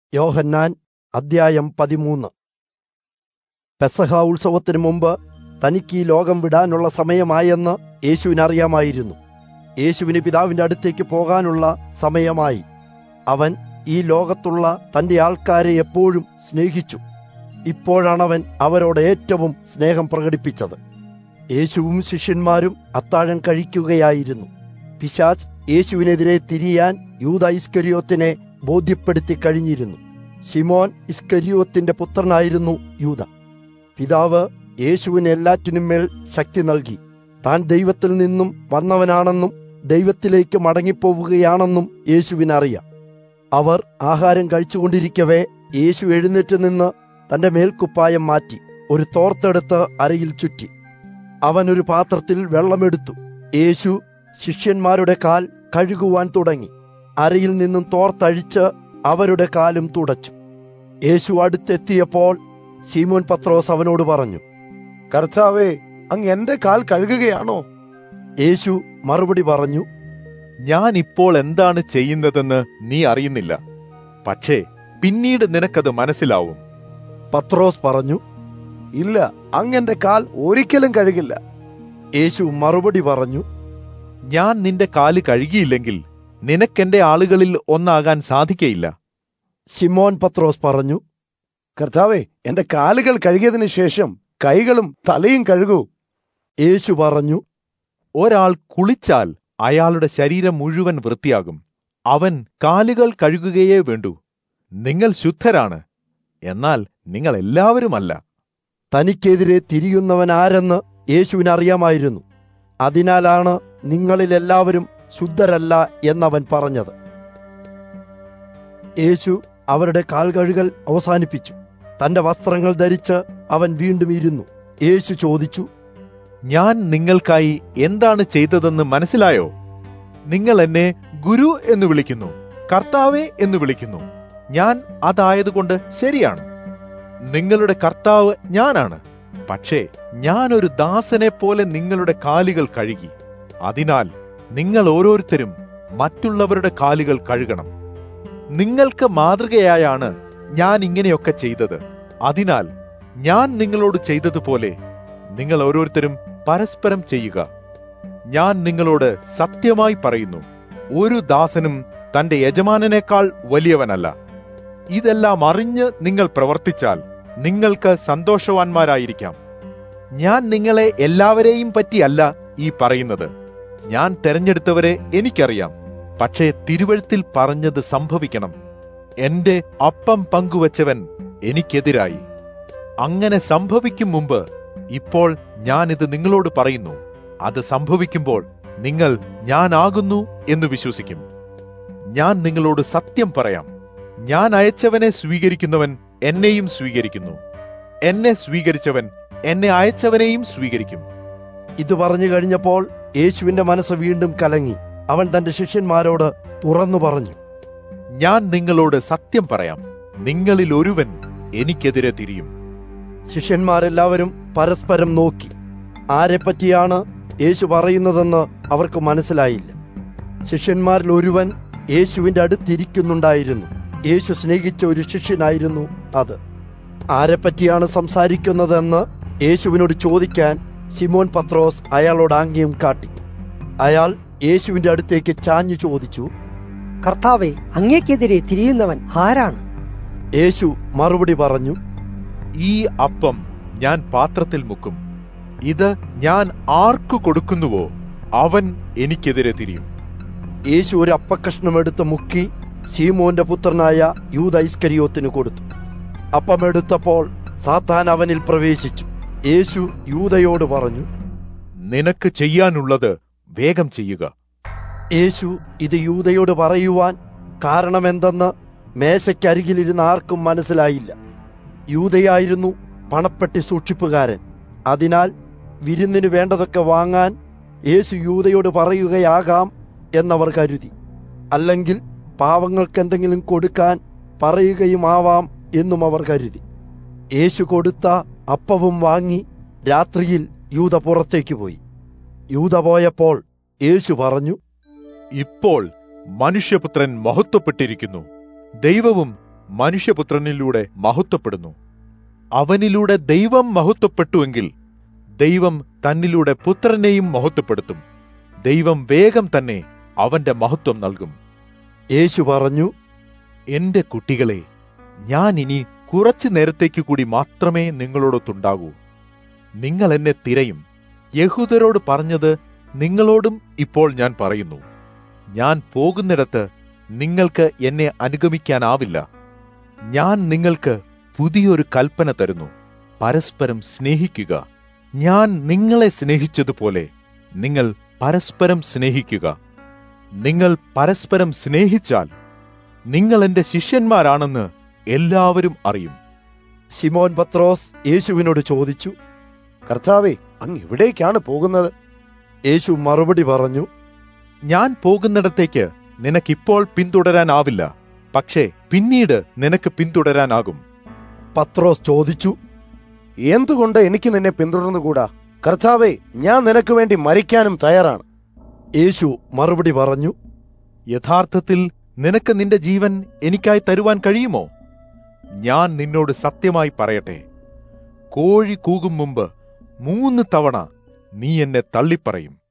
യോഹന്നാൻ അദ്ധ്യായം പതിമൂന്ന് പെസഹ ഉത്സവത്തിന് മുമ്പ് തനിക്ക് ഈ ലോകം വിടാനുള്ള സമയമായെന്ന് യേശുവിനറിയാമായിരുന്നു യേശുവിന് പിതാവിന്റെ അടുത്തേക്ക് പോകാനുള്ള സമയമായി അവൻ ഈ ലോകത്തുള്ള തന്റെ ആൾക്കാരെ എപ്പോഴും സ്നേഹിച്ചു ഇപ്പോഴാണവൻ അവരോട് ഏറ്റവും സ്നേഹം പ്രകടിപ്പിച്ചത് യേശുവും ശിഷ്യന്മാരും അത്താഴം കഴിക്കുകയായിരുന്നു പിശാച്ച് യേശുവിനെതിരെ തിരിയാൻ യൂത ഇസ്കരിയോത്തിനെ ബോധ്യപ്പെടുത്തി കഴിഞ്ഞിരുന്നു ശിമോൻ ഇസ്കരിയോത്തിന്റെ പുത്രനായിരുന്നു യൂത പിതാവ് യേശുവിന് എല്ലാറ്റിനും മേൽ ശക്തി നൽകി താൻ ദൈവത്തിൽ നിന്നും വന്നവനാണെന്നും ദൈവത്തിലേക്ക് മടങ്ങിപ്പോവുകയാണെന്നും യേശുവിനറിയാം അവർ ആഹാരം കഴിച്ചുകൊണ്ടിരിക്കവേ യേശു എഴുന്നേറ്റ് നിന്ന് തന്റെ മേൽക്കുപ്പായം മാറ്റി ഒരു തോർത്തെടുത്ത് അരയിൽ ചുറ്റി അവൻ ഒരു പാത്രത്തിൽ വെള്ളമെടുത്തു യേശു ശിഷ്യന്മാരുടെ കാൽ കഴുകുവാൻ തുടങ്ങി അരയിൽ നിന്നും തോർത്തഴിച്ച് അവരുടെ കാലും തുടച്ചു യേശു അടുത്തെത്തിയപ്പോൾ ശീമോൻ പത്രോസ് അവനോട് പറഞ്ഞു കർത്താവേ അങ്ങ് എന്റെ കാൽ കഴുകുകയാണോ യേശു മറുപടി പറഞ്ഞു ഞാൻ ഇപ്പോൾ എന്താണ് ചെയ്യുന്നതെന്ന് നീ അറിയുന്നില്ല പക്ഷേ പിന്നീട് നിനക്കത് മനസ്സിലാവും പത്രോസ് പറഞ്ഞു ഇല്ല അങ്ങ് എന്റെ കാൽ ഒരിക്കലും കഴുകില്ല യേശു മറുപടി പറഞ്ഞു ഞാൻ നിന്റെ കാല് കഴുകിയില്ലെങ്കിൽ നിനക്കെന്റെ ആളുകളിൽ ഒന്നാകാൻ സാധിക്കയില്ല ശിമോൻ പത്രോസ് പറഞ്ഞു കർത്താവേ എന്റെ കാലുകൾ കഴുകിയതിനു ശേഷം കൈകളും തലയും കഴുകൂ യേശു പറഞ്ഞു ഒരാൾ കുളിച്ചാൽ അയാളുടെ ശരീരം മുഴുവൻ വൃത്തിയാകും അവൻ കാലുകൾ കഴുകുകയേ വേണ്ടൂ നിങ്ങൾ ശുദ്ധരാണ് എന്നാൽ നിങ്ങൾ എല്ലാവരുമല്ല തനിക്കെതിരെ തിരിയുന്നവൻ ആരെന്ന് യേശുവിന് അറിയാമായിരുന്നു അതിനാലാണ് നിങ്ങളിൽ എല്ലാവരും ശുദ്ധരല്ല എന്നവൻ പറഞ്ഞത് യേശു അവരുടെ കാൽ കഴുകൽ അവസാനിപ്പിച്ചു തന്റെ വസ്ത്രങ്ങൾ ധരിച്ച് അവൻ വീണ്ടും ഇരുന്നു യേശു ചോദിച്ചു ഞാൻ നിങ്ങൾക്കായി എന്താണ് ചെയ്തതെന്ന് മനസ്സിലായോ നിങ്ങൾ എന്നെ ഗുരു എന്ന് വിളിക്കുന്നു കർത്താവേ എന്ന് വിളിക്കുന്നു ഞാൻ അതായതുകൊണ്ട് ശരിയാണ് നിങ്ങളുടെ കർത്താവ് ഞാനാണ് പക്ഷേ ഞാനൊരു ദാസനെ പോലെ നിങ്ങളുടെ കാലുകൾ കഴുകി അതിനാൽ നിങ്ങൾ ഓരോരുത്തരും മറ്റുള്ളവരുടെ കാലുകൾ കഴുകണം നിങ്ങൾക്ക് മാതൃകയായാണ് ഞാൻ ഇങ്ങനെയൊക്കെ ചെയ്തത് അതിനാൽ ഞാൻ നിങ്ങളോട് ചെയ്തതുപോലെ നിങ്ങൾ ഓരോരുത്തരും പരസ്പരം ചെയ്യുക ഞാൻ നിങ്ങളോട് സത്യമായി പറയുന്നു ഒരു ദാസനും തന്റെ യജമാനനേക്കാൾ വലിയവനല്ല ഇതെല്ലാം അറിഞ്ഞ് നിങ്ങൾ പ്രവർത്തിച്ചാൽ നിങ്ങൾക്ക് സന്തോഷവാന്മാരായിരിക്കാം ഞാൻ നിങ്ങളെ എല്ലാവരെയും പറ്റിയല്ല ഈ പറയുന്നത് ഞാൻ തെരഞ്ഞെടുത്തവരെ എനിക്കറിയാം പക്ഷേ തിരുവഴുത്തിൽ പറഞ്ഞത് സംഭവിക്കണം എന്റെ അപ്പം പങ്കുവച്ചവൻ എനിക്കെതിരായി അങ്ങനെ സംഭവിക്കും മുമ്പ് ഇപ്പോൾ ഞാനിത് നിങ്ങളോട് പറയുന്നു അത് സംഭവിക്കുമ്പോൾ നിങ്ങൾ ഞാനാകുന്നു എന്ന് വിശ്വസിക്കും ഞാൻ നിങ്ങളോട് സത്യം പറയാം ഞാൻ അയച്ചവനെ സ്വീകരിക്കുന്നവൻ എന്നെയും സ്വീകരിക്കുന്നു എന്നെ സ്വീകരിച്ചവൻ എന്നെ അയച്ചവനെയും സ്വീകരിക്കും ഇത് പറഞ്ഞു കഴിഞ്ഞപ്പോൾ യേശുവിന്റെ മനസ്സ് വീണ്ടും കലങ്ങി അവൻ തന്റെ ശിഷ്യന്മാരോട് തുറന്നു പറഞ്ഞു ഞാൻ നിങ്ങളോട് സത്യം പറയാം നിങ്ങളിൽ ഒരുവൻ എനിക്കെതിരെ തിരിയും ശിഷ്യന്മാരെല്ലാവരും പരസ്പരം നോക്കി ആരെപ്പറ്റിയാണ് യേശു പറയുന്നതെന്ന് അവർക്ക് മനസ്സിലായില്ല ശിഷ്യന്മാരിൽ ഒരുവൻ യേശുവിന്റെ അടുത്തിരിക്കുന്നുണ്ടായിരുന്നു യേശു സ്നേഹിച്ച ഒരു ശിഷ്യനായിരുന്നു അത് ആരെപ്പറ്റിയാണ് സംസാരിക്കുന്നതെന്ന് യേശുവിനോട് ചോദിക്കാൻ ശിമോൻ പത്രോസ് അയാളോട് ആംഗ്യം കാട്ടി അയാൾ യേശുവിന്റെ അടുത്തേക്ക് ചാഞ്ഞു ചോദിച്ചു കർത്താവെ അങ്ങേക്കെതിരെ തിരിയുന്നവൻ ആരാണ് യേശു മറുപടി പറഞ്ഞു ഈ അപ്പം ഞാൻ പാത്രത്തിൽ മുക്കും ഇത് ഞാൻ ആർക്കു കൊടുക്കുന്നുവോ അവൻ എനിക്കെതിരെ തിരിയും യേശു ഒരു അപ്പക്കഷ്ണം എടുത്ത് മുക്കി ശീമോന്റെ പുത്രനായ യൂത ഇസ്കരിയോത്തിന് കൊടുത്തു അപ്പമെടുത്തപ്പോൾ സാത്താൻ അവനിൽ പ്രവേശിച്ചു യേശു യൂതയോട് പറഞ്ഞു നിനക്ക് ചെയ്യാനുള്ളത് വേഗം ചെയ്യുക യേശു ഇത് യൂതയോട് പറയുവാൻ കാരണമെന്തെന്ന് മേശയ്ക്കരികിലിരുന്ന ആർക്കും മനസ്സിലായില്ല യൂതയായിരുന്നു പണപ്പെട്ടി സൂക്ഷിപ്പുകാരൻ അതിനാൽ വിരുന്നിനു വേണ്ടതൊക്കെ വാങ്ങാൻ യേശു യൂതയോട് പറയുകയാകാം എന്നവർ കരുതി അല്ലെങ്കിൽ പാവങ്ങൾക്ക് എന്തെങ്കിലും കൊടുക്കാൻ പറയുകയുമാവാം എന്നും അവർ കരുതി യേശു കൊടുത്ത അപ്പവും വാങ്ങി രാത്രിയിൽ യൂത പുറത്തേക്ക് പോയി യൂത പോയപ്പോൾ യേശു പറഞ്ഞു ഇപ്പോൾ മനുഷ്യപുത്രൻ മഹത്വപ്പെട്ടിരിക്കുന്നു ദൈവവും മനുഷ്യപുത്രനിലൂടെ മഹത്വപ്പെടുന്നു അവനിലൂടെ ദൈവം മഹത്വപ്പെട്ടുവെങ്കിൽ ദൈവം തന്നിലൂടെ പുത്രനെയും മഹത്വപ്പെടുത്തും ദൈവം വേഗം തന്നെ അവന്റെ മഹത്വം നൽകും യേശു പറഞ്ഞു എന്റെ കുട്ടികളെ ഞാൻ ഇനി കുറച്ചു നേരത്തേക്ക് കൂടി മാത്രമേ നിങ്ങളോടൊത്തുണ്ടാകൂ നിങ്ങൾ എന്നെ തിരയും യഹൂദരോട് പറഞ്ഞത് നിങ്ങളോടും ഇപ്പോൾ ഞാൻ പറയുന്നു ഞാൻ പോകുന്നിടത്ത് നിങ്ങൾക്ക് എന്നെ അനുഗമിക്കാനാവില്ല ഞാൻ നിങ്ങൾക്ക് പുതിയൊരു കൽപ്പന തരുന്നു പരസ്പരം സ്നേഹിക്കുക ഞാൻ നിങ്ങളെ സ്നേഹിച്ചതുപോലെ നിങ്ങൾ പരസ്പരം സ്നേഹിക്കുക നിങ്ങൾ പരസ്പരം സ്നേഹിച്ചാൽ നിങ്ങൾ എന്റെ ശിഷ്യന്മാരാണെന്ന് എല്ലാവരും അറിയും ശിമോൻ പത്രോസ് യേശുവിനോട് ചോദിച്ചു കർത്താവെ അങ്ങ് എവിടേക്കാണ് പോകുന്നത് യേശു മറുപടി പറഞ്ഞു ഞാൻ പോകുന്നിടത്തേക്ക് നിനക്കിപ്പോൾ പിന്തുടരാനാവില്ല പക്ഷേ പിന്നീട് നിനക്ക് പിന്തുടരാനാകും പത്രോസ് ചോദിച്ചു എന്തുകൊണ്ട് എനിക്ക് നിന്നെ പിന്തുടർന്നുകൂടാ കർത്താവെ ഞാൻ നിനക്ക് വേണ്ടി മരിക്കാനും തയ്യാറാണ് യേശു മറുപടി പറഞ്ഞു യഥാർത്ഥത്തിൽ നിനക്ക് നിന്റെ ജീവൻ എനിക്കായി തരുവാൻ കഴിയുമോ ഞാൻ നിന്നോട് സത്യമായി പറയട്ടെ കോഴി കൂകും മുമ്പ് മൂന്ന് തവണ നീ എന്നെ തള്ളിപ്പറയും